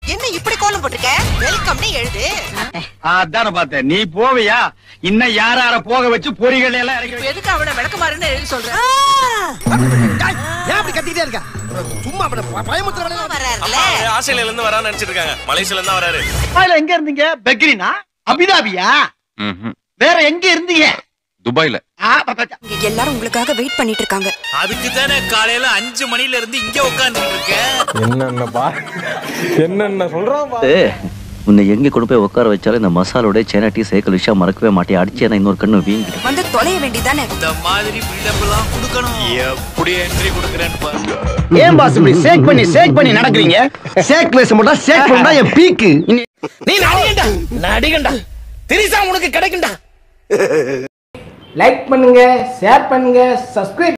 என்ன இப்படி கோலம் போட்டிருக்க வெல்கம்னு எழுது அதான பார்த்தேன் நீ போவியா இன்னும் யார யார போக வச்சு பொறிகள் எல்லாம் இறக்கி வை. எதுக்கு அவனை விளக்குமாறுன்னு எழுதி சொல்றேன் ஏன் அப்படி கத்திக்கிட்டே இருக்க சும்மா அப்படி ப- பயமுறுத்துற வேலையெல்லாம் வர்றாருல ஆஸ்திரேலியால இருந்து வரான்னு நினைச்சிட்டு இருக்காங்க மலேசியால இருந்து வராரு துபாய்ல எங்க இருந்தீங்க பெக்ரினா அபிதாபியா வேற எங்க இருந்தீங்க துபாய்ல ஆ, பா, பா, இங்க எல்லாரும் உங்களுக்காக வெயிட் பண்ணிட்டு இருக்காங்க அதுக்கு தானே காலையில அஞ்சு மணில இருந்து இங்க உட்காந்துட்டு இருக்கேன் என்னென்ன பா என்னென்ன சொல்றான் பா உன்னை எங்க கொண்டு போய் உட்கார வச்சாலும் இந்த மசாலோட சேனா டீ சைக்கிள் விஷயம் மறக்கவே மாட்டேன் அடிச்சு என்ன இன்னொரு கண்ணு வீங்கிட்டு வந்து தொலைய வேண்டியதானே இந்த மாதிரி பில்டப் எல்லாம் கொடுக்கணும் எப்படி என்ட்ரி கொடுக்குறேன்னு பாருங்க ஏன் பாஸ் இப்படி சேக் பண்ணி சேக் பண்ணி நடக்கிறீங்க சேக் பேச மாட்டா சேக் பண்ணா என் பீக்கு நீ நடிகண்டா நடிகண்டா திரிசா உனக்கு கிடைக்கும்டா லைக் பண்ணுங்க ஷேர் பண்ணுங்க சப்ஸ்கிரைப்